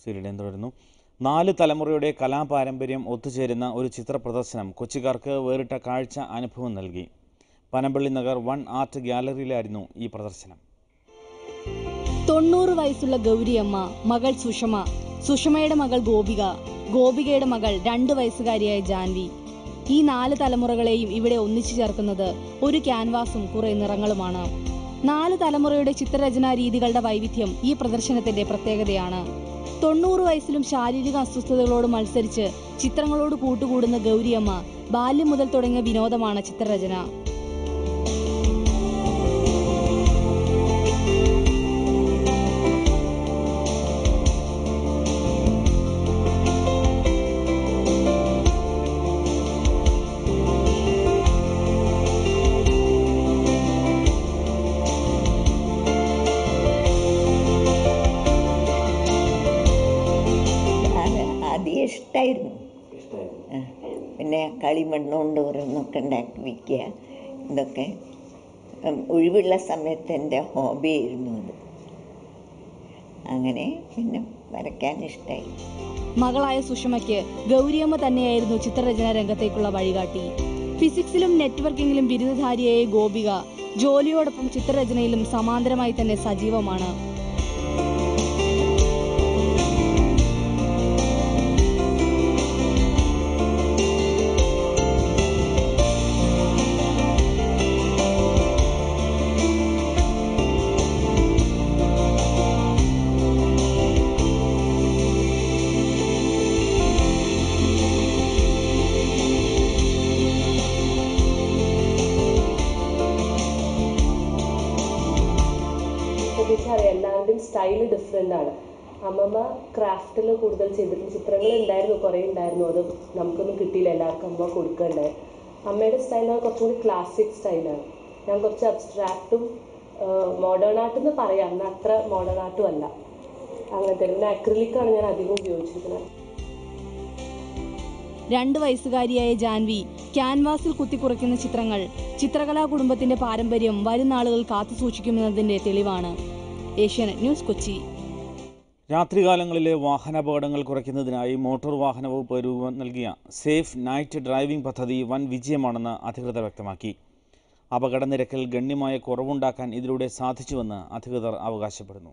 സൂര്യടേൻ തുടരുന്നു നാല് തലമുറയുടെ കലാപാരമ്പര്യം ഒത്തുചേരുന്ന ഒരു ചിത്ര പ്രദർശനം കൊച്ചിക്കാർക്ക് വേറിട്ട കാഴ്ച അനുഭവം നൽകി പനമ്പള്ളി നഗർ വൺ ആർട്ട് ഗ്യാലറിയിലായിരുന്നു ഈ പ്രദർശനം തൊണ്ണൂറ് വയസ്സുള്ള ഗൗരിയമ്മ മകൾ സുഷമ സുഷമയുടെ മകൾ ഗോപിക ഗോപികയുടെ മകൾ രണ്ട് വയസ്സുകാരിയായ ജാൻവി ഈ നാല് തലമുറകളെയും ഇവിടെ ഒന്നിച്ചു ചേർക്കുന്നത് ഒരു ക്യാൻവാസും കുറെ നിറങ്ങളുമാണ് നാല് തലമുറയുടെ ചിത്രരചനാ രീതികളുടെ വൈവിധ്യം ഈ പ്രദർശനത്തിന്റെ പ്രത്യേകതയാണ് തൊണ്ണൂറ് വയസ്സിലും ശാരീരിക അസ്വസ്ഥതകളോട് മത്സരിച്ച് ചിത്രങ്ങളോട് കൂട്ടുകൂടുന്ന ഗൗരിയമ്മ ബാല്യം മുതൽ തുടങ്ങിയ വിനോദമാണ് ചിത്രരചന അത് ആദ്യം ഇഷ്ടമായിരുന്നു പിന്നെ കളിമണ്ണ് കൊണ്ട് ഓരോന്നൊക്കെ ഉണ്ടാക്കി വിൽക്കുക ഇതൊക്കെ ഉം, ഒഴിവുള്ള സമയത്ത് എൻ്റെ ഹോബിയായിരുന്നു അത് അങ്ങനെ പിന്നെ വരയ്ക്കാൻ ഇഷ്ടമായി മകളായ സുഷമയ്ക്ക് ഗൗരിയമ്മ തന്നെയായിരുന്നു ചിത്രരചനാ രംഗത്തേക്കുള്ള വഴികാട്ടി ഫിസിക്സിലും നെറ്റ്വർക്കിംഗിലും ബിരുദധാരിയായ ഗോപിക ജോലിയോടൊപ്പം ചിത്രരചനയിലും സമാന്തരമായി തന്നെ സജീവമാണ് പ്രത്യേകിച്ച് അറിയാം എല്ലാവരുടെയും സ്റ്റൈൽ ഡിഫറെൻ്റ് ആണ് അമ്മമ്മ ക്രാഫ്റ്റിൽ കൂടുതൽ ചെയ്തിട്ടുണ്ട് ചിത്രങ്ങൾ ഉണ്ടായിരുന്നു കുറേ ഉണ്ടായിരുന്നു അത് നമുക്കൊന്നും കിട്ടിയില്ല എല്ലാവർക്കും അമ്മ കൊടുക്കണ്ടേ അമ്മയുടെ സ്റ്റൈൽ കുറച്ചും കൂടി ക്ലാസിക് സ്റ്റൈലാണ് ഞാൻ കുറച്ച് അബ്സ്ട്രാക്റ്റും മോഡേൺ ആർട്ട് എന്ന് പറയാം എന്നാൽ അത്ര മോഡേൺ ആർട്ടും അല്ല അങ്ങനത്തെ പിന്നെ അക്രിലിക്കാണ് ഞാൻ അധികം ഉപയോഗിച്ചിരിക്കുന്നത് രണ്ട് വയസ്സുകാരിയായ ജാൻവി ക്യാൻവാസിൽ കുത്തിക്കുറയ്ക്കുന്ന ചിത്രങ്ങൾ ചിത്രകലാ കുടുംബത്തിന്റെ പാരമ്പര്യം വരും നാളുകൾ കാത്തുസൂക്ഷിക്കുമെന്നതിന്റെ തെളിവാണ് ഏഷ്യാനെറ്റ് ന്യൂസ് കൊച്ചി രാത്രികാലങ്ങളിലെ വാഹനാപകടങ്ങൾ കുറയ്ക്കുന്നതിനായി മോട്ടോർ വാഹന വകുപ്പ് രൂപം നൽകിയ സേഫ് നൈറ്റ് ഡ്രൈവിംഗ് പദ്ധതി വൻ വിജയമാണെന്ന് അധികൃതർ വ്യക്തമാക്കി അപകട നിരക്കിൽ ഗണ്യമായ കുറവുണ്ടാക്കാൻ ഇതിലൂടെ സാധിച്ചുവെന്ന് അധികൃതർ അവകാശപ്പെടുന്നു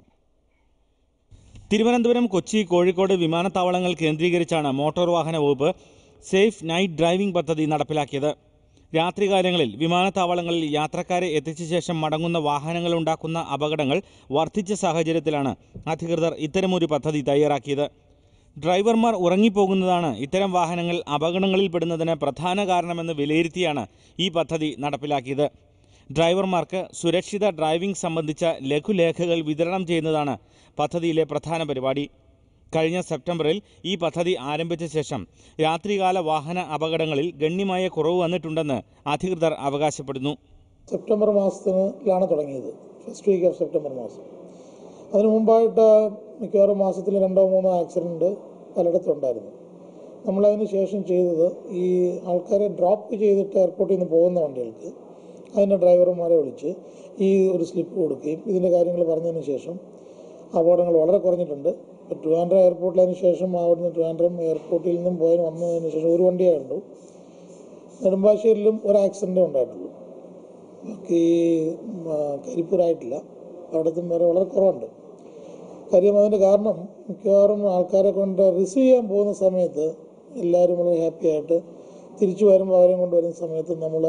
തിരുവനന്തപുരം കൊച്ചി കോഴിക്കോട് വിമാനത്താവളങ്ങൾ കേന്ദ്രീകരിച്ചാണ് മോട്ടോർ വാഹന വകുപ്പ് സേഫ് നൈറ്റ് ഡ്രൈവിംഗ് പദ്ധതി നടപ്പിലാക്കിയത് രാത്രികാലങ്ങളിൽ വിമാനത്താവളങ്ങളിൽ യാത്രക്കാരെ എത്തിച്ച ശേഷം മടങ്ങുന്ന വാഹനങ്ങൾ ഉണ്ടാക്കുന്ന അപകടങ്ങൾ വർദ്ധിച്ച സാഹചര്യത്തിലാണ് അധികൃതർ ഇത്തരമൊരു പദ്ധതി തയ്യാറാക്കിയത് ഡ്രൈവർമാർ ഉറങ്ങിപ്പോകുന്നതാണ് ഇത്തരം വാഹനങ്ങൾ അപകടങ്ങളിൽപ്പെടുന്നതിന് പ്രധാന കാരണമെന്ന് വിലയിരുത്തിയാണ് ഈ പദ്ധതി നടപ്പിലാക്കിയത് ഡ്രൈവർമാർക്ക് സുരക്ഷിത ഡ്രൈവിംഗ് സംബന്ധിച്ച ലഘുലേഖകൾ വിതരണം ചെയ്യുന്നതാണ് പദ്ധതിയിലെ പ്രധാന പരിപാടി കഴിഞ്ഞ സെപ്റ്റംബറിൽ ഈ പദ്ധതി ആരംഭിച്ച ശേഷം രാത്രികാല വാഹന അപകടങ്ങളിൽ ഗണ്യമായ കുറവ് വന്നിട്ടുണ്ടെന്ന് അധികൃതർ അവകാശപ്പെടുന്നു സെപ്റ്റംബർ മാസത്തിലാണ് തുടങ്ങിയത് ഫസ്റ്റ് വീക്ക് ഓഫ് സെപ്റ്റംബർ മാസം അതിനു മുമ്പായിട്ട് മിക്കവാറും മാസത്തിൽ രണ്ടോ മൂന്നോ ആക്സിഡൻറ്റ് പലയിടത്തും ഉണ്ടായിരുന്നു നമ്മളതിന് ശേഷം ചെയ്തത് ഈ ആൾക്കാരെ ഡ്രോപ്പ് ചെയ്തിട്ട് എയർപോർട്ടിൽ നിന്ന് പോകുന്ന വണ്ടികൾക്ക് അതിൻ്റെ ഡ്രൈവർമാരെ വിളിച്ച് ഈ ഒരു സ്ലിപ്പ് കൊടുക്കുകയും ഇതിൻ്റെ കാര്യങ്ങൾ പറഞ്ഞതിന് ശേഷം അപകടങ്ങൾ വളരെ കുറഞ്ഞിട്ടുണ്ട് ഇപ്പോൾ ട്രിവാൻഡ്രം എയർപോർട്ടിൽ അതിന് ശേഷം അവിടുന്ന് ട്രിവാൻഡ്രം എയർപോർട്ടിൽ നിന്നും പോയി വന്നതിന് ശേഷം ഒരു വണ്ടിയേ ഉള്ളൂ നെടുമ്പാശ്ശേരിയിലും ഒരു ആക്സിഡൻറ്റേ ഉണ്ടായിട്ടുള്ളൂ ബാക്കി ഉം, ആ, കരിപ്പൂരായിട്ടില്ല അവിടത്തും വരെ വളരെ കുറവുണ്ട് കാര്യം അതിൻ്റെ കാരണം മിക്കവാറും ആൾക്കാരെ കൊണ്ട് റിസീവ് ചെയ്യാൻ പോകുന്ന സമയത്ത് എല്ലാവരും വളരെ ഹാപ്പി ആയിട്ട് തിരിച്ചു വരുമ്പോൾ അവരെയും കൊണ്ട് വരുന്ന സമയത്ത് നമ്മൾ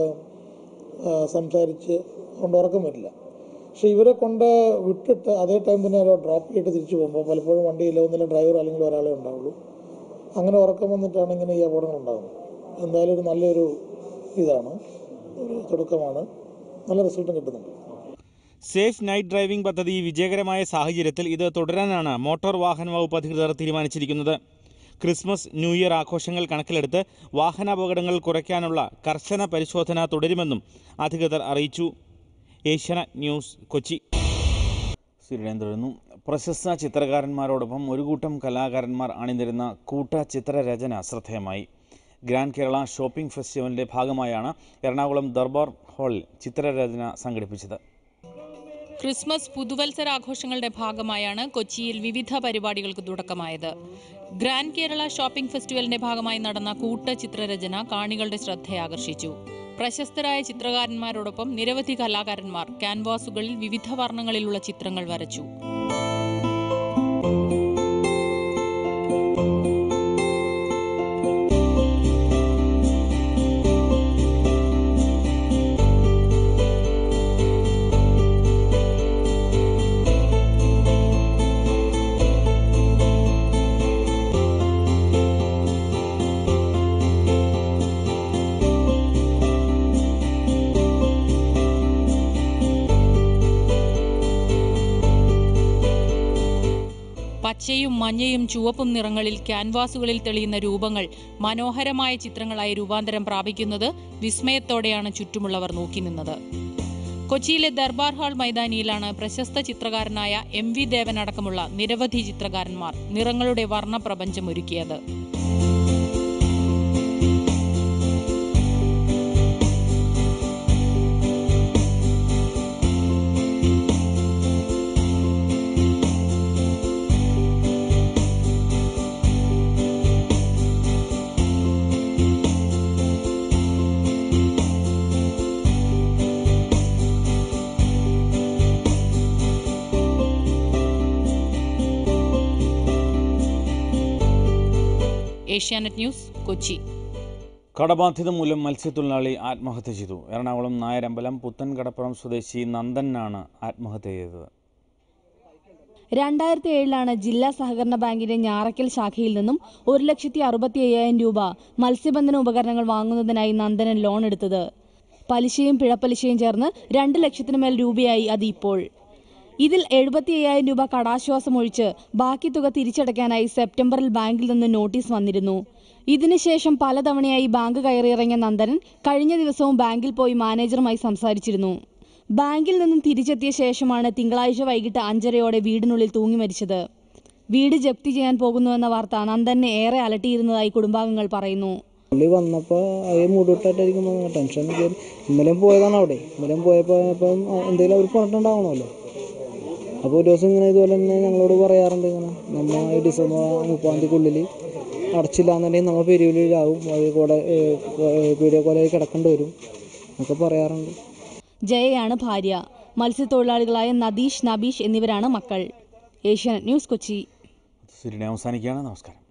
സംസാരിച്ച് കൊണ്ട് ഉറക്കം വരില്ല പക്ഷേ ഇവരെ കൊണ്ട് വിട്ടിട്ട് അതേ ടൈം തന്നെ അവരെ ഡ്രോപ്പ് ചെയ്തിട്ട് തിരിച്ചു പോകുമ്പോൾ പലപ്പോഴും വണ്ടിയില്ല ഒന്നില്ല ഡ്രൈവർ അല്ലെങ്കിൽ ഒരാളെ ഉണ്ടാവുള്ളൂ അങ്ങനെ ഉറക്കം വന്നിട്ടാണ് ഇങ്ങനെ ഈ അപകടങ്ങൾ ഉണ്ടാകുന്നത് എന്തായാലും ഒരു നല്ലൊരു ഇതാണ് ഒരു തുടക്കമാണ് നല്ല റിസൾട്ടും കിട്ടുന്നുണ്ട് സേഫ് നൈറ്റ് ഡ്രൈവിംഗ് പദ്ധതി വിജയകരമായ സാഹചര്യത്തിൽ ഇത് തുടരാനാണ് മോട്ടോർ വാഹന വകുപ്പ് അധികൃതർ തീരുമാനിച്ചിരിക്കുന്നത് ക്രിസ്മസ് ന്യൂ ഇയർ ആഘോഷങ്ങൾ കണക്കിലെടുത്ത് വാഹനാപകടങ്ങൾ കുറയ്ക്കാനുള്ള കർശന പരിശോധന തുടരുമെന്നും അധികൃതർ അറിയിച്ചു ഏഷ്യാനെറ്റ് ന്യൂസ് കൊച്ചി സുരേന്ദ്രൻ തുടരുന്നു പ്രശസ്ത ചിത്രകാരന്മാരോടൊപ്പം ഒരു കൂട്ടം കലാകാരന്മാർ അണിനിരുന്ന കൂട്ട ചിത്രരചന ശ്രദ്ധേയമായി ഗ്രാൻഡ് കേരള ഷോപ്പിംഗ് ഫെസ്റ്റിവലിൻ്റെ ഭാഗമായാണ് എറണാകുളം ദർബാർ ഹാളിൽ ചിത്രരചന സംഘടിപ്പിച്ചത് ക്രിസ്മസ് പുതുവത്സരാഘോഷങ്ങളുടെ ഭാഗമായാണ് കൊച്ചിയിൽ വിവിധ പരിപാടികൾക്ക് തുടക്കമായത് ഗ്രാൻഡ് കേരള ഷോപ്പിംഗ് ഫെസ്റ്റിവലിന്റെ ഭാഗമായി നടന്ന കൂട്ട ചിത്രരചന കാണികളുടെ ശ്രദ്ധയാകർഷിച്ചു പ്രശസ്തരായ ചിത്രകാരന്മാരോടൊപ്പം നിരവധി കലാകാരന്മാർ ക്യാൻവാസുകളിൽ വിവിധ വർണ്ണങ്ങളിലുള്ള ചിത്രങ്ങൾ വരച്ചു പച്ചയും മഞ്ഞയും ചുവപ്പും നിറങ്ങളിൽ ക്യാൻവാസുകളിൽ തെളിയുന്ന രൂപങ്ങൾ മനോഹരമായ ചിത്രങ്ങളായി രൂപാന്തരം പ്രാപിക്കുന്നത് വിസ്മയത്തോടെയാണ് ചുറ്റുമുള്ളവർ നോക്കി നിന്നത് കൊച്ചിയിലെ ദർബാർ ഹാൾ മൈതാനിയിലാണ് പ്രശസ്ത ചിത്രകാരനായ എം വി ദേവൻ അടക്കമുള്ള നിരവധി ചിത്രകാരന്മാർ നിറങ്ങളുടെ വർണ്ണപ്രപഞ്ചം ഒരുക്കിയത് ഏഷ്യാനെറ്റ് ന്യൂസ് കൊച്ചി കടബാധ്യത മൂലം മത്സ്യത്തൊഴിലാളി ആത്മഹത്യ ചെയ്തു എറണാകുളം നായരമ്പലം പുത്തൻ കടപ്പുറം സ്വദേശി നന്ദനാണ് ആത്മഹത്യ ചെയ്തത് രണ്ടായിരത്തി ഏഴിലാണ് ജില്ലാ സഹകരണ ബാങ്കിന്റെ ഞാറക്കൽ ശാഖയിൽ നിന്നും ഒരു ലക്ഷത്തി അറുപത്തി അയ്യായിരം രൂപ മത്സ്യബന്ധന ഉപകരണങ്ങൾ വാങ്ങുന്നതിനായി നന്ദനൻ ലോൺ എടുത്തത് പലിശയും പിഴപ്പലിശയും ചേർന്ന് രണ്ട് ലക്ഷത്തിന് മേൽ രൂപയായി അത് ഇപ്പോൾ ഇതിൽ എഴുപത്തി അയ്യായിരം രൂപ കടാശ്വാസം ഒഴിച്ച് ബാക്കി തുക തിരിച്ചടയ്ക്കാനായി സെപ്റ്റംബറിൽ ബാങ്കിൽ നിന്ന് നോട്ടീസ് വന്നിരുന്നു ഇതിനുശേഷം പലതവണയായി ബാങ്ക് കയറിയിറങ്ങിയ നന്ദനൻ കഴിഞ്ഞ ദിവസവും ബാങ്കിൽ പോയി മാനേജറുമായി സംസാരിച്ചിരുന്നു ബാങ്കിൽ നിന്നും തിരിച്ചെത്തിയ ശേഷമാണ് തിങ്കളാഴ്ച വൈകിട്ട് അഞ്ചരയോടെ വീടിനുള്ളിൽ തൂങ്ങി മരിച്ചത് വീട് ജപ്തി ചെയ്യാൻ പോകുന്നുവെന്ന വാർത്ത നന്ദനെ ഏറെ അലട്ടിയിരുന്നതായി കുടുംബാംഗങ്ങൾ പറയുന്നു പുള്ളി വന്നപ്പോൾ അത് മൂടിവിട്ടായിട്ടായിരിക്കും വന്നത്. ടെൻഷൻ കയറി ഇന്നലെയും പോയതാണ് അവിടെ ഇന്നലെയും പോയപ്പോൾ ഇപ്പം എന്തെങ്കിലും അവർ പറഞ്ഞിട്ടുണ്ടാവണമല്ലോ അപ്പോൾ ഒരു ദിവസം ഇങ്ങനെ ഇതുപോലെ തന്നെ ഞങ്ങളോട് പറയാറുണ്ട് ഇങ്ങനെ നമ്മൾ ഈ ഡിസംബർ മുപ്പതാം തീയതിക്കുള്ളിൽ അടച്ചില്ല എന്നുണ്ടെങ്കിൽ നമ്മൾ പെരുവിലാവും വഴി കൂടെ പീഡിയ കൊലയിൽ കിടക്കേണ്ടി വരും എന്നൊക്കെ പറയാറുണ്ട് ജയയാണ് ഭാര്യ മത്സ്യത്തൊഴിലാളികളായ നദീഷ് നബീഷ് എന്നിവരാണ് മക്കൾ ഏഷ്യാനെറ്റ് ന്യൂസ് കൊച്ചി സിരിനെ അവസാനിക്കുകയാണ് നമസ്കാരം